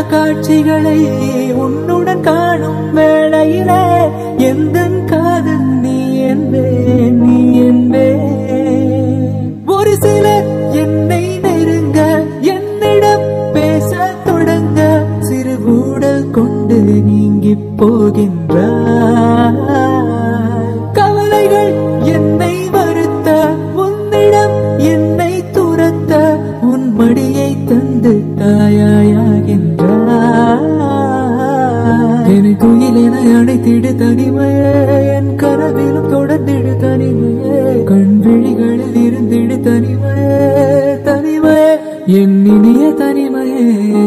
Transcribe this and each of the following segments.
காட்சிகளை உன்னுடன் காணும் வேளையிலே எந்த காதல் நீ என்பே நீ என்பே ஒரு சிலர் என்னை நெருங்க என்னிடம் பேச தொடங்க சிறு ஊடல் கொண்டு நீங்கி போகின்றார் கவலைகள் என்னை வருத்த உன்னிடம் என்னை துரத்த உன் மடியை தந்து தாயாயாகின்றார் என குயிலென அணைத்திடு தனிமையே என் கனவிலும் தொடர்ந்திடு தனிமையே கண் விழிகளில் இருந்திடு தனிமையே தனிமையே என் இனிய தனிமையே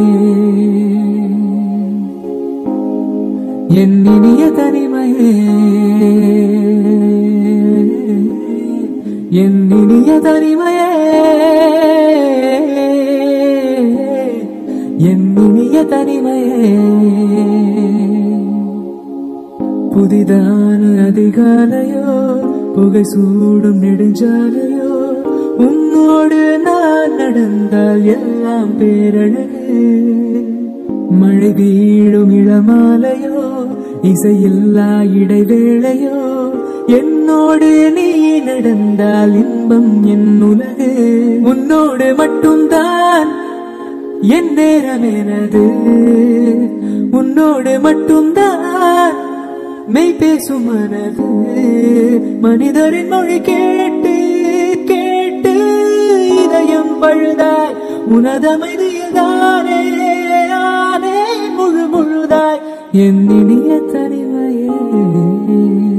என் இனிய தனிமையே என் இனிய தனிமையே என் இனிய தனிமையே புதிதான அதிகாலையோ புகை சூடும் நெடுஞ்சாலையோ உன்னோடு நான் நடந்தால் எல்லாம் பேரழகு மழை வீழும் இளமாலையோ இசையில்லா இடைவேளையோ என்னோடு நீ நடந்தால் இன்பம் என் உலகு உன்னோடு மட்டும்தான் என் நேரம் எனது உன்னோடு மட்டும்தான் மெய் பேசும் மனது மனிதரின் மொழி கேட்டு கேட்டு இதயம் பழுதாய் உனதமைதியதானே ஆனே முழு முழுதாய் என் இனிய தனிமையே